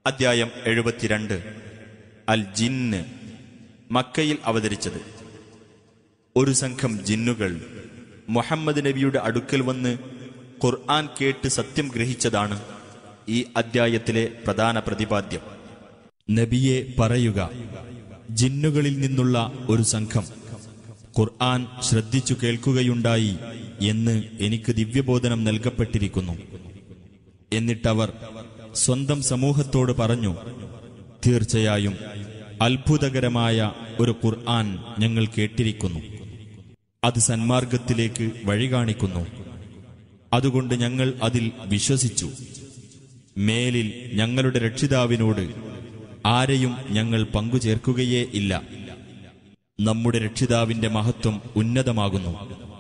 അദ്ധ്യായം എഴുപത്തിരണ്ട് അൽ ജിന്ന് മക്കയിൽ അവതരിച്ചത് ഒരു സംഘം ജിന്നുകൾ മുഹമ്മദ് നബിയുടെ അടുക്കൽ വന്ന് ഖുർആൻ കേട്ട് സത്യം ഗ്രഹിച്ചതാണ് ഈ അദ്ധ്യായത്തിലെ പ്രധാന പ്രതിപാദ്യം നബിയെ പറയുക ജിന്നുകളിൽ നിന്നുള്ള ഒരു സംഘം ഖുർആൻ ശ്രദ്ധിച്ചു കേൾക്കുകയുണ്ടായി എന്ന് എനിക്ക് ദിവ്യബോധനം നൽകപ്പെട്ടിരിക്കുന്നു എന്നിട്ടവർ സ്വന്തം സമൂഹത്തോട് പറഞ്ഞു തീർച്ചയായും അത്ഭുതകരമായ ഒരു ഖുർആൻ ഞങ്ങൾ കേട്ടിരിക്കുന്നു അത് സന്മാർഗത്തിലേക്ക് വഴി കാണിക്കുന്നു അതുകൊണ്ട് ഞങ്ങൾ അതിൽ വിശ്വസിച്ചു മേലിൽ ഞങ്ങളുടെ രക്ഷിതാവിനോട് ആരെയും ഞങ്ങൾ പങ്കുചേർക്കുകയേ ഇല്ല നമ്മുടെ രക്ഷിതാവിന്റെ മഹത്വം ഉന്നതമാകുന്നു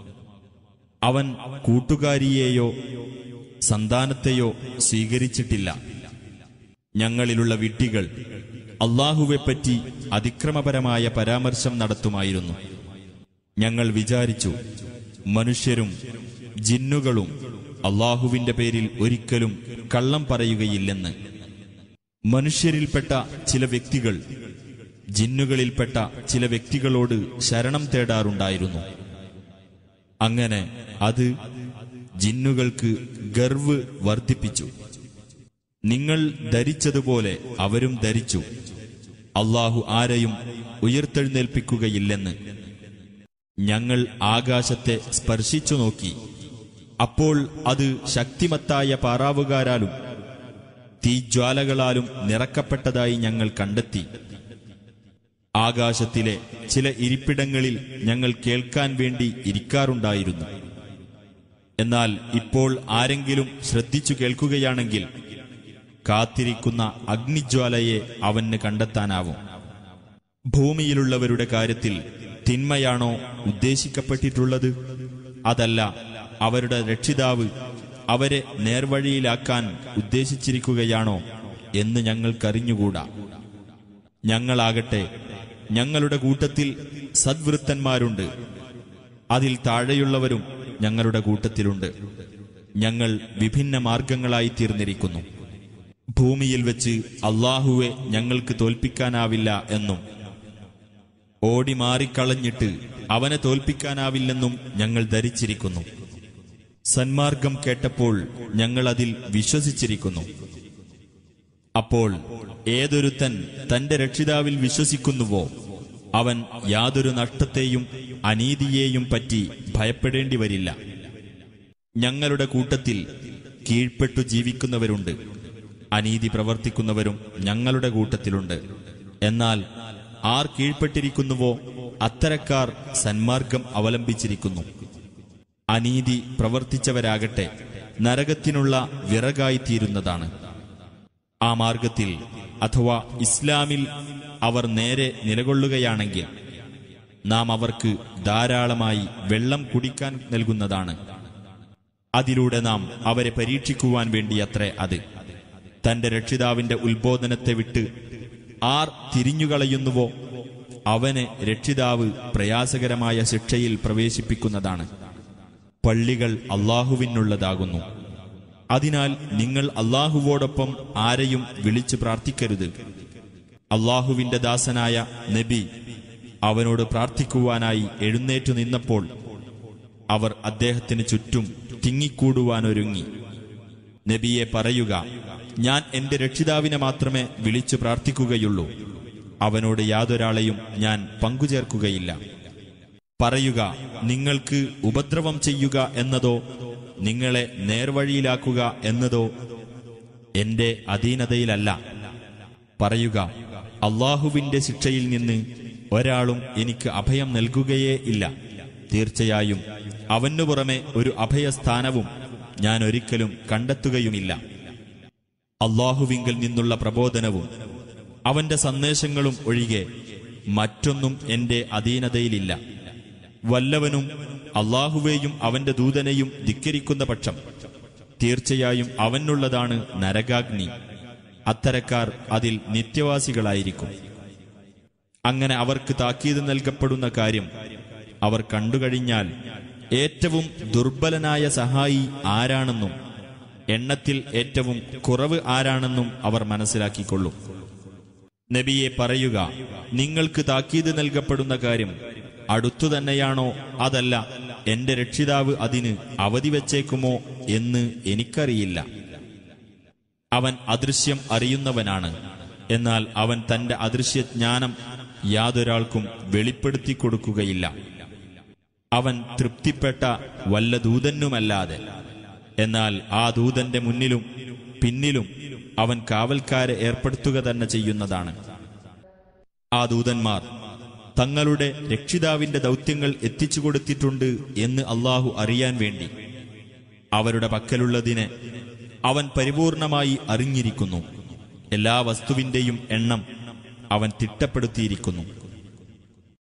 അവൻ കൂട്ടുകാരിയെയോ സന്താനത്തെയോ സ്വീകരിച്ചിട്ടില്ല ഞങ്ങളിലുള്ള വിഡ്ഢികൾ അള്ളാഹുവെപ്പറ്റി അതിക്രമപരമായ പരാമർശം നടത്തുമായിരുന്നു ഞങ്ങൾ വിചാരിച്ചു മനുഷ്യരും ജിന്നുകളും അള്ളാഹുവിന്റെ പേരിൽ ഒരിക്കലും കള്ളം പറയുകയില്ലെന്ന് മനുഷ്യരിൽപ്പെട്ട ചില വ്യക്തികൾ ജിന്നുകളിൽപ്പെട്ട ചില വ്യക്തികളോട് ശരണം തേടാറുണ്ടായിരുന്നു അങ്ങനെ അത് ജിന്നുകൾക്ക് ഗർവ് വർദ്ധിപ്പിച്ചു നിങ്ങൾ ധരിച്ചതുപോലെ അവരും ധരിച്ചു അള്ളാഹു ആരെയും ഉയർത്തെഴുന്നേൽപ്പിക്കുകയില്ലെന്ന് ഞങ്ങൾ ആകാശത്തെ സ്പർശിച്ചു നോക്കി അപ്പോൾ അത് ശക്തിമത്തായ പാറാവുകാരാലും തീജ്വാലകളാലും നിറക്കപ്പെട്ടതായി ഞങ്ങൾ കണ്ടെത്തി ആകാശത്തിലെ ചില ഇരിപ്പിടങ്ങളിൽ ഞങ്ങൾ കേൾക്കാൻ വേണ്ടി ഇരിക്കാറുണ്ടായിരുന്നു എന്നാൽ ഇപ്പോൾ ആരെങ്കിലും ശ്രദ്ധിച്ചു കേൾക്കുകയാണെങ്കിൽ കാത്തിരിക്കുന്ന അഗ്നിജ്വാലയെ അവന് കണ്ടെത്താനാവും ഭൂമിയിലുള്ളവരുടെ കാര്യത്തിൽ തിന്മയാണോ ഉദ്ദേശിക്കപ്പെട്ടിട്ടുള്ളത് അതല്ല അവരുടെ രക്ഷിതാവ് അവരെ നേർവഴിയിലാക്കാൻ ഉദ്ദേശിച്ചിരിക്കുകയാണോ എന്ന് ഞങ്ങൾക്കറിഞ്ഞുകൂടാ ഞങ്ങളാകട്ടെ ഞങ്ങളുടെ കൂട്ടത്തിൽ സദ്വൃത്തന്മാരുണ്ട് അതിൽ താഴെയുള്ളവരും ഞങ്ങളുടെ കൂട്ടത്തിലുണ്ട് ഞങ്ങൾ വിഭിന്ന മാർഗങ്ങളായി തീർന്നിരിക്കുന്നു ഭൂമിയിൽ വെച്ച് അള്ളാഹുവെ ഞങ്ങൾക്ക് തോൽപ്പിക്കാനാവില്ല എന്നും ഓടി മാറിക്കളഞ്ഞിട്ട് അവനെ തോൽപ്പിക്കാനാവില്ലെന്നും ഞങ്ങൾ ധരിച്ചിരിക്കുന്നു സന്മാർഗം കേട്ടപ്പോൾ ഞങ്ങൾ അതിൽ വിശ്വസിച്ചിരിക്കുന്നു അപ്പോൾ ഏതൊരുത്തൻ തന്റെ രക്ഷിതാവിൽ വിശ്വസിക്കുന്നുവോ അവൻ യാതൊരു നഷ്ടത്തെയും അനീതിയെയും പറ്റി ഭയപ്പെടേണ്ടി വരില്ല ഞങ്ങളുടെ കൂട്ടത്തിൽ കീഴ്പ്പെട്ടു ജീവിക്കുന്നവരുണ്ട് അനീതി പ്രവർത്തിക്കുന്നവരും ഞങ്ങളുടെ കൂട്ടത്തിലുണ്ട് എന്നാൽ ആർ കീഴ്പ്പെട്ടിരിക്കുന്നുവോ അത്തരക്കാർ സന്മാർഗം അവലംബിച്ചിരിക്കുന്നു അനീതി പ്രവർത്തിച്ചവരാകട്ടെ നരകത്തിനുള്ള വിറകായിത്തീരുന്നതാണ് ആ മാർഗത്തിൽ അഥവാ ഇസ്ലാമിൽ അവർ നേരെ നിലകൊള്ളുകയാണെങ്കിൽ നാം അവർക്ക് ധാരാളമായി വെള്ളം കുടിക്കാൻ നൽകുന്നതാണ് അതിലൂടെ നാം അവരെ പരീക്ഷിക്കുവാൻ വേണ്ടിയത്രേ അത് തന്റെ രക്ഷിതാവിന്റെ ഉത്ബോധനത്തെ വിട്ട് ആർ തിരിഞ്ഞുകളയുന്നുവോ അവനെ രക്ഷിതാവ് പ്രയാസകരമായ ശിക്ഷയിൽ പ്രവേശിപ്പിക്കുന്നതാണ് പള്ളികൾ അള്ളാഹുവിനുള്ളതാകുന്നു അതിനാൽ നിങ്ങൾ അള്ളാഹുവോടൊപ്പം ആരെയും വിളിച്ചു പ്രാർത്ഥിക്കരുത് അള്ളാഹുവിന്റെ ദാസനായ നബി അവനോട് പ്രാർത്ഥിക്കുവാനായി എഴുന്നേറ്റു നിന്നപ്പോൾ അവർ അദ്ദേഹത്തിന് ചുറ്റും തിങ്ങിക്കൂടുവാനൊരുങ്ങി നബിയെ പറയുക ഞാൻ എന്റെ രക്ഷിതാവിനെ മാത്രമേ വിളിച്ചു പ്രാർത്ഥിക്കുകയുള്ളൂ അവനോട് യാതൊരാളെയും ഞാൻ പങ്കുചേർക്കുകയില്ല പറയുക നിങ്ങൾക്ക് ഉപദ്രവം ചെയ്യുക എന്നതോ നിങ്ങളെ നേർവഴിയിലാക്കുക എന്നതോ എന്റെ അധീനതയിലല്ല പറയുക അള്ളാഹുവിന്റെ ശിക്ഷയിൽ നിന്ന് ഒരാളും എനിക്ക് അഭയം നൽകുകയേ ഇല്ല തീർച്ചയായും അവനു പുറമെ ഒരു അഭയസ്ഥാനവും ഞാൻ ഒരിക്കലും കണ്ടെത്തുകയുമില്ല അള്ളാഹുവിങ്കിൽ നിന്നുള്ള പ്രബോധനവും അവന്റെ സന്ദേശങ്ങളും ഒഴികെ മറ്റൊന്നും എന്റെ അധീനതയിലില്ല വല്ലവനും അള്ളാഹുവേയും അവന്റെ ദൂതനെയും ധിക്കരിക്കുന്ന പക്ഷം തീർച്ചയായും അവനുള്ളതാണ് നരകാഗ്നി അത്തരക്കാർ അതിൽ നിത്യവാസികളായിരിക്കും അങ്ങനെ അവർക്ക് താക്കീത് നൽകപ്പെടുന്ന കാര്യം അവർ കണ്ടുകഴിഞ്ഞാൽ ഏറ്റവും ദുർബലനായ സഹായി ആരാണെന്നും എണ്ണത്തിൽ ഏറ്റവും കുറവ് ആരാണെന്നും അവർ മനസ്സിലാക്കിക്കൊള്ളും നബിയെ പറയുക നിങ്ങൾക്ക് താക്കീത് നൽകപ്പെടുന്ന കാര്യം അടുത്തു തന്നെയാണോ അതല്ല എന്റെ രക്ഷിതാവ് അതിന് അവധി വച്ചേക്കുമോ എന്ന് എനിക്കറിയില്ല അവൻ അദൃശ്യം അറിയുന്നവനാണ് എന്നാൽ അവൻ തന്റെ അദൃശ്യജ്ഞാനം യാതൊരാൾക്കും വെളിപ്പെടുത്തി കൊടുക്കുകയില്ല അവൻ തൃപ്തിപ്പെട്ട വല്ല ദൂതനുമല്ലാതെ എന്നാൽ ആ ദൂതന്റെ മുന്നിലും പിന്നിലും അവൻ കാവൽക്കാരെ ഏർപ്പെടുത്തുക തന്നെ ചെയ്യുന്നതാണ് ആ ദൂതന്മാർ തങ്ങളുടെ രക്ഷിതാവിന്റെ ദൗത്യങ്ങൾ എത്തിച്ചു കൊടുത്തിട്ടുണ്ട് എന്ന് അള്ളാഹു അറിയാൻ വേണ്ടി അവരുടെ പക്കലുള്ളതിനെ അവൻ പരിപൂർണമായി അറിഞ്ഞിരിക്കുന്നു എല്ലാ വസ്തുവിന്റെയും എണ്ണം അവൻ തിട്ടപ്പെടുത്തിയിരിക്കുന്നു